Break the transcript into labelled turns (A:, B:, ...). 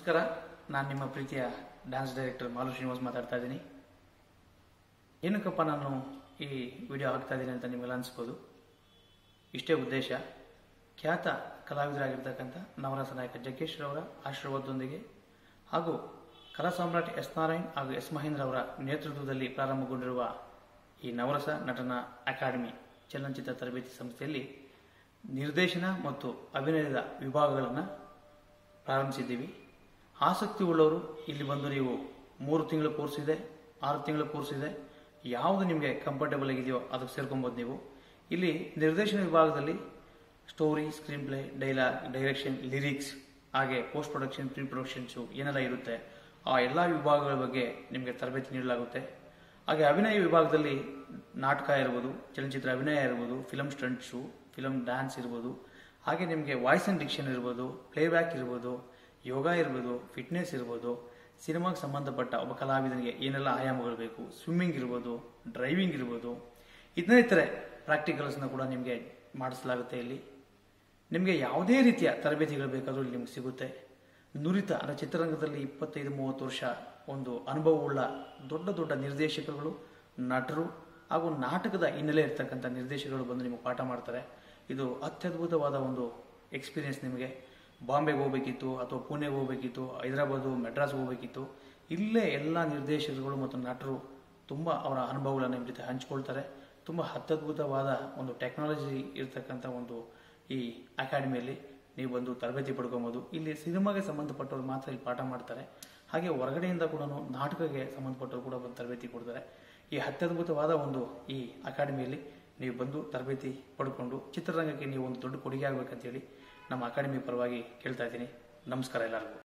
A: ನಮಸ್ಕಾರ ನಾನು ನಿಮ್ಮ ಪ್ರೀತಿಯ ಡ್ಯಾನ್ಸ್ ಡೈರೆಕ್ಟರ್ ಮಾಲು ಶ್ರೀನಿವಾಸ್ ಮಾತಾಡ್ತಾ ಇದ್ದೀನಿ ಏನಕ್ಕಪ್ಪ ನಾನು ಈ ವಿಡಿಯೋ ಹಾಕ್ತಾ ಇದ್ದೀನಿ ಅಂತ ನಿಮಗೆಲ್ಲ ಅನಿಸ್ಬೋದು ಇಷ್ಟೇ ಉದ್ದೇಶ ಖ್ಯಾತ ಕಲಾವಿದರಾಗಿರ್ತಕ್ಕಂಥ ನವರಸ ನಾಯಕ ಜಗ್ಗೇಶ್ ರವರ ಆಶೀರ್ವಾದದೊಂದಿಗೆ ಹಾಗೂ ಕಲಾ ಸಾಮ್ರಾಟ್ ಎಸ್ ನಾರಾಯಣ್ ಹಾಗೂ ಎಸ್ ಮಹೇಂದ್ರ ಅವರ ನೇತೃತ್ವದಲ್ಲಿ ಪ್ರಾರಂಭಗೊಂಡಿರುವ ಈ ನವರಸ ನಟನ ಅಕಾಡೆಮಿ ಚಲನಚಿತ್ರ ತರಬೇತಿ ಸಂಸ್ಥೆಯಲ್ಲಿ ನಿರ್ದೇಶನ ಮತ್ತು ಅಭಿನಯದ ವಿಭಾಗಗಳನ್ನು ಪ್ರಾರಂಭಿಸಿದ್ದೀವಿ ಆಸಕ್ತಿ ಉಳ್ಳವರು ಇಲ್ಲಿ ಬಂದು ನೀವು ಮೂರು ತಿಂಗಳ ಕೋರ್ಸ್ ಇದೆ ಆರು ತಿಂಗಳ ಕೋರ್ಸ್ ಇದೆ ಯಾವುದು ನಿಮಗೆ ಕಂಫರ್ಟೇಬಲ್ ಆಗಿದೆಯೋ ಅದಕ್ಕೆ ಸೇರ್ಕೊಬೋದು ನೀವು ಇಲ್ಲಿ ನಿರ್ದೇಶನ ವಿಭಾಗದಲ್ಲಿ story screenplay dialogue direction lyrics ಹಾಗೆ ಪೋಸ್ಟ್ ಪ್ರೊಡಕ್ಷನ್ ಪ್ರೀ ಪ್ರೊಡಕ್ಷನ್ಸು ಏನೆಲ್ಲ ಇರುತ್ತೆ ಆ ಎಲ್ಲ ವಿಭಾಗಗಳ ಬಗ್ಗೆ ನಿಮಗೆ ತರಬೇತಿ ನೀಡಲಾಗುತ್ತೆ ಹಾಗೆ ಅಭಿನಯ ವಿಭಾಗದಲ್ಲಿ ನಾಟಕ ಇರ್ಬೋದು ಚಲನಚಿತ್ರ ಅಭಿನಯ ಇರ್ಬೋದು ಫಿಲಮ್ ಸ್ಟಂಟ್ಸು ಫಿಲಮ್ ಡ್ಯಾನ್ಸ್ ಇರ್ಬೋದು ಹಾಗೆ ನಿಮಗೆ ವಾಯ್ಸ್ ಆ್ಯಂಡ್ ಡಿಕ್ಷನ್ ಇರ್ಬೋದು ಪ್ಲೇಬ್ಯಾಕ್ ಇರ್ಬೋದು ಯೋಗ ಇರ್ಬೋದು ಫಿಟ್ನೆಸ್ ಇರ್ಬೋದು ಸಿನಿಮಾಗೆ ಸಂಬಂಧಪಟ್ಟ ಒಬ್ಬ ಕಲಾವಿದನಿಗೆ ಏನೆಲ್ಲ ಆಯಾಮಗಳು ಬೇಕು ಸ್ವಿಮ್ಮಿಂಗ್ ಇರ್ಬೋದು ಡ್ರೈವಿಂಗ್ ಇರ್ಬೋದು ಇನ್ನಿತರೆ ಪ್ರಾಕ್ಟಿಕಲ್ಸ್ನ ಕೂಡ ನಿಮಗೆ ಮಾಡಿಸಲಾಗುತ್ತೆ ಇಲ್ಲಿ ನಿಮಗೆ ಯಾವುದೇ ರೀತಿಯ ತರಬೇತಿಗಳು ಬೇಕಾದರೂ ಇಲ್ಲಿ ನಿಮ್ಗೆ ಸಿಗುತ್ತೆ ನುರಿತ ಅಂದರೆ ಚಿತ್ರರಂಗದಲ್ಲಿ ಇಪ್ಪತ್ತೈದು ಮೂವತ್ತು ವರ್ಷ ಒಂದು ಅನುಭವವುಳ್ಳ ದೊಡ್ಡ ದೊಡ್ಡ ನಿರ್ದೇಶಕರುಗಳು ನಟರು ಹಾಗೂ ನಾಟಕದ ಹಿನ್ನೆಲೆ ಇರ್ತಕ್ಕಂಥ ನಿರ್ದೇಶಕರು ಬಂದು ನಿಮಗೆ ಪಾಠ ಮಾಡ್ತಾರೆ ಇದು ಅತ್ಯದ್ಭುತವಾದ ಒಂದು ಎಕ್ಸ್ಪೀರಿಯನ್ಸ್ ನಿಮಗೆ ಬಾಂಬೆಗೆ ಹೋಗ್ಬೇಕಿತ್ತು ಅಥವಾ ಪುಣೆಗೆ ಹೋಗ್ಬೇಕಿತ್ತು ಹೈದರಾಬಾದು ಮೆಡ್ರಾಸ್ಗೆ ಹೋಗ್ಬೇಕಿತ್ತು ಇಲ್ಲೇ ಎಲ್ಲ ನಿರ್ದೇಶಕರುಗಳು ಮತ್ತು ನಟರು ತುಂಬ ಅವರ ಅನುಭವಗಳನ್ನು ನಿಮ್ಮ ಜೊತೆ ಹಂಚ್ಕೊಳ್ತಾರೆ ತುಂಬ ಅತ್ಯದ್ಭುತವಾದ ಒಂದು ಟೆಕ್ನಾಲಜಿ ಇರತಕ್ಕಂಥ ಒಂದು ಈ ಅಕಾಡೆಮಿಯಲ್ಲಿ ನೀವು ಬಂದು ತರಬೇತಿ ಪಡ್ಕೊಬೋದು ಇಲ್ಲಿ ಸಿನಿಮಾಗೆ ಸಂಬಂಧಪಟ್ಟವ್ರು ಮಾತ್ರ ಇಲ್ಲಿ ಪಾಠ ಮಾಡ್ತಾರೆ ಹಾಗೆ ಹೊರಗಡೆಯಿಂದ ಕೂಡ ನಾಟಕಕ್ಕೆ ಸಂಬಂಧಪಟ್ಟವ್ರು ಕೂಡ ಬಂದು ತರಬೇತಿ ಕೊಡ್ತಾರೆ ಈ ಅತ್ಯದ್ಭುತವಾದ ಒಂದು ಈ ಅಕಾಡೆಮಿಯಲ್ಲಿ ನೀವು ಬಂದು ತರಬೇತಿ ಪಡ್ಕೊಂಡು ಚಿತ್ರರಂಗಕ್ಕೆ ನೀವು ಒಂದು ದೊಡ್ಡ ಕೊಡುಗೆ ಆಗಬೇಕಂತೇಳಿ ನಮ್ಮ ಅಕಾಡೆಮಿ ಪರವಾಗಿ ಕೇಳ್ತಾ ಇದ್ದೀನಿ ನಮಸ್ಕಾರ ಎಲ್ಲರಿಗೂ